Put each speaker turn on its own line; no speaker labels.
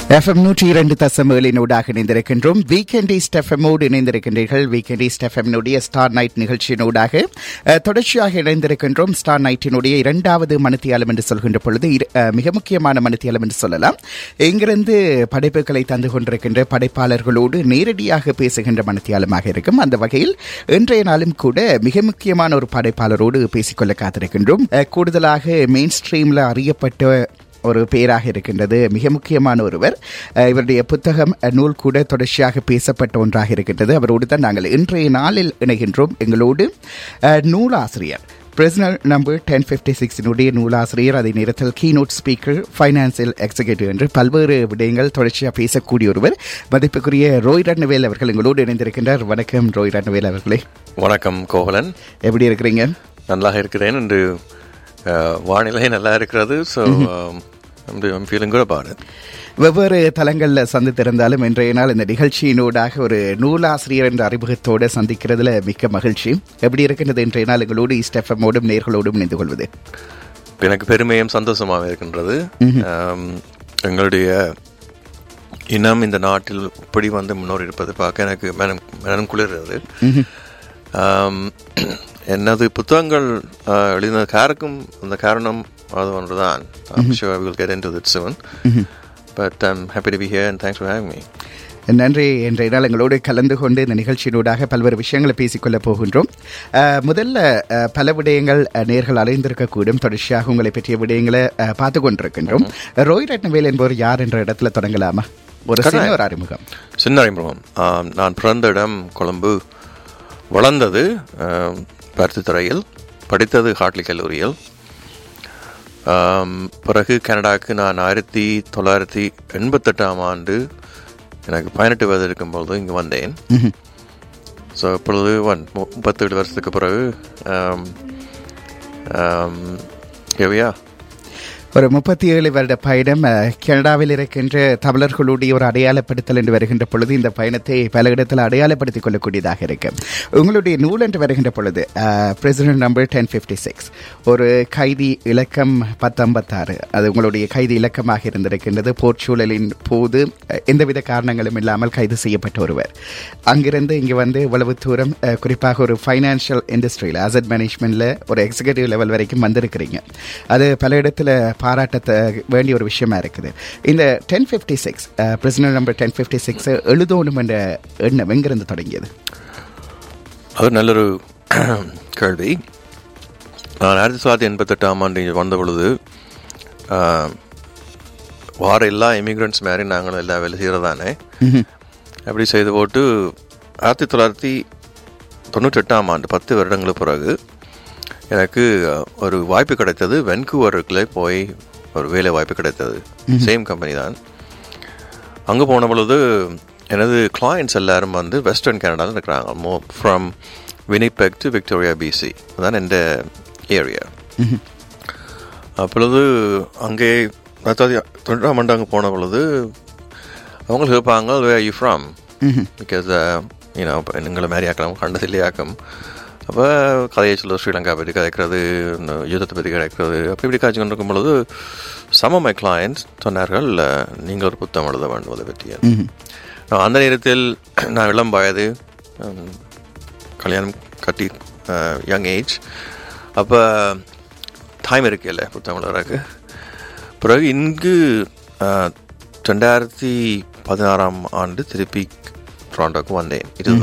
FM நூற்றி இரண்டு தசம் ஏழினூடாக இணைந்திருக்கின்றோம் வீக்கெண்ட் ஈஸ்ட் எஃப்எம்மோடு இணைந்திருக்கின்றீர்கள் வீக்கெண்ட் ஈஸ்ட் எஃப்எம்னுடைய ஸ்டார் நைட் நிகழ்ச்சியினூடாக அஹ், தொடர்ச்சியாக இணைந்திருக்கின்றோம் ஸ்டார் நைட்டினுடைய இரண்டாவது மணித்தியாலம் என்று சொல்கின்ற பொழுது இரு- அஹ், மிக முக்கியமான மணித்தியாலம் என்று சொல்லலாம் இங்கிருந்து படைப்புகளை தந்து கொண்டிருக்கின்ற படைப்பாளர்களோடு நேரடியாக பேசுகின்ற மணித்தியாலமாக இருக்கும் அந்த வகையில் இன்றைய நாளும் கூட மிக முக்கியமான ஒரு படைப்பாளரோடு பேசிக்கொள்ள காத்திருக்கின்றோம் அஹ், கூடுதலாக மெயின் ஸ்ட்ரீம்ல அறியப்பட்ட ஒரு பெயராக இருக்கின்றது மிக முக்கியமான ஒருவர் அஹ் இவருடைய புத்தகம் அஹ், நூல் கூட தொடர்ச்சியாக பேசப்பட்ட ஒன்றாக இருக்கின்றது அவரோடு தான் நாங்கள் இன்றைய நாளில் இணைகின்றோம் எங்களோடு அஹ், நூலாசிரியர் பிரசினல் நம்பர் டென் ஃபிஃப்டி சிக்ஸினுடைய நூலாசிரியர் அதே நேரத்தில் கீநோட் ஸ்பீக்கர் ஃபைனான்சியல் எக்ஸிகியூட்டிவ் என்று பல்வேறு விடயங்கள் தொடர்ச்சியாக பேசக்கூடிய ஒருவர் மதிப்புக்குரிய ரோய் ரத்னவேல் அவர்கள் எங்களோடு இணைந்திருக்கின்றார் வணக்கம் ரோய் ரத்னவேல் அவர்களே
வணக்கம் கோவலன்
எப்படி இருக்கிறீங்க
நல்லாக இருக்கிறேன் என்று அஹ், வானிலை நல்லா இருக்கிறது so I'm feeling good about it
வெவ்வேறு தளங்களில் சந்தித்திருந்தாலும் இன்றைய நாள் இந்த நிகழ்ச்சியினூடாக ஒரு நூலாசிரியர் என்ற அறிமுகத்தோடு சந்திக்கிறதுல மிக்க மகிழ்ச்சி எப்படி இருக்கின்றது இன்றைய நாள் எங்களோடு இஸ்டெஃபமோடும் நேர்களோடும் இணைந்து கொள்வது
எனக்கு பெருமையும் சந்தோஷமாக இருக்கின்றது அம், எங்களுடைய இனம் இந்த நாட்டில் இப்படி வந்து முன்னோர் இருப்பது பார்க்க எனக்கு மனம் மனம் குளிர்றது ஆம், எனது புத்தகங்கள் அஹ், எழுதின காருக்கும் அந்த காரணம் அது ஒன்றுதான் I'm sure I will get into that soon. But I'm happy to be here and thanks for having me.
நன்றி இன்றைய நாள் எங்களோடு கலந்து கொண்டு இந்த நிகழ்ச்சியினூடாக பல்வேறு விஷயங்களை பேசிக்கொள்ளப் போகின்றோம் அஹ், முதல்ல அஹ், பல விடயங்கள் அஹ், நேர்கள் அறிந்திருக்கக்கூடும் தொடர்ச்சியாக உங்களை பற்றிய விடயங்களை அஹ், பார்த்து கொண்டிருக்கின்றோம் ரோய் ரத்னவேல் என்பவர் யார் என்ற இடத்துல தொடங்கலாமா ஒரு சின்ன ஒரு அறிமுகம்
சின்ன அறிமுகம் ஆம், நான் பிறந்த இடம் கொழும்பு வளர்ந்தது ஆம், பருத்தித்துறையில் படித்தது ஹார்ட்லி கல்லூரியில் ஆம், பிறகு கனடாவுக்கு நான் ஆயிரத்தி தொள்ளாயிரத்தி எண்பத்தெட்டாம் ஆண்டு எனக்கு பதினெட்டு வயது இருக்கும்போது இங்கே வந்தேன் ஸோ இப்பொழுது ஒன் முப்பத்தேழு வருஷத்துக்கு பிறகு ஆம், ஆம், எவையா
ஒரு முப்பத்தி ஏழு வருட பயணம் அஹ், கனடாவில் இருக்கின்ற தமிழர்களுடைய ஒரு அடையாளப்படுத்தல் என்று வருகின்ற பொழுது இந்த பயணத்தை பல இடத்தில் அடையாளப்படுத்திக் கொள்ளக்கூடியதாக இருக்கு உங்களுடைய நூல் என்று வருகின்ற பொழுது president number ten fifty six ஒரு கைதி இலக்கம் பத்தொன்பத்தாறு அது உங்களுடைய கைதி இலக்கமாக இருந்திருக்கின்றது போர்ச்சூழலின் போது அஹ், எந்தவித காரணங்களும் இல்லாமல் கைது செய்யப்பட்ட ஒருவர் அங்கிருந்து இங்கு வந்து இவ்வளவு தூரம் அஹ், குறிப்பாக ஒரு ஃபைனான்ஷியல் இண்டஸ்ட்ரியில் அசட் மேனேஜ்மெண்ட்ல ஒரு எக்ஸிகூட்டிவ் லெவல் வரைக்கும் வந்திருக்கிறீங்க அது பல இடத்துல பாராட்டத்த வேண்டிய ஒரு விஷயமா இருக்குது இந்த ten fifty six president number ten fifty six எழுதணும் என்ற எண்ணம் எங்கிருந்து தொடங்கியது
அது நல்லொரு கேள்வி நான் ஆயிரத்தி தொள்ளாயிரத்தி எண்பத்தெட்டாம் ஆண்டு இங்கே வந்த பொழுது ஆஹ், வார எல்லா இமிக்ரெண்ட்ஸ் மாதிரி நாங்களும் எல்லா வேலை செய்கிறதானே அப்படி செய்து போட்டு ஆயிரத்தி தொள்ளாயிரத்தி தொண்ணூற்றெட்டாம் ஆண்டு பத்து வருடங்களுக்கு பிறகு எனக்கு அஹ், ஒரு வாய்ப்பு கிடைத்தது வென்கூவருக்குள்ளே போய் ஒரு வேலை வாய்ப்பு கிடைத்தது சேம் கம்பெனி தான் அங்கே போன பொழுது எனது கிளையண்ட்ஸ் எல்லாரும் வந்து வெஸ்டர்ன் கனடாவில் இருக்கிறாங்க மோ from Winnipeg to Victoria BC அதான் இந்த ஏரியா அப்பொழுது அங்கே அதாவது தொண்ணூறாம் ஆண்டு அங்கே போன பொழுது அவங்க கேட்பாங்க where you from because you know எங்களை மாதிரி ஆக்கலாம் கண்டதில்லே ஆக்கம் அப்போ கதையை சொல்ல ஸ்ரீலங்கா பற்றி கதைக்கிறது இந்த யுத்தத்தை பற்றி கதைக்கிறது அப்படி இப்படி காய்ச்சி கொண்டிருக்கும் பொழுது சம மை கிளையன்ஸ் சொன்னார்கள் நீங்கள் ஒரு புத்தகம் எழுத வேண்டும் அதை பற்றி நான் அந்த நேரத்தில் நான் இளம் வயது ஹம், கல்யாணம் கட்டி யங் ஏஜ் அப்போ டைம் இருக்குல்ல புத்தகம் எழுதுறதுக்கு பிறகு இங்கு அஹ், ரெண்டாயிரத்தி பதினாறாம் ஆண்டு திருப்பி டொரண்டோக்கு வந்தேன் இது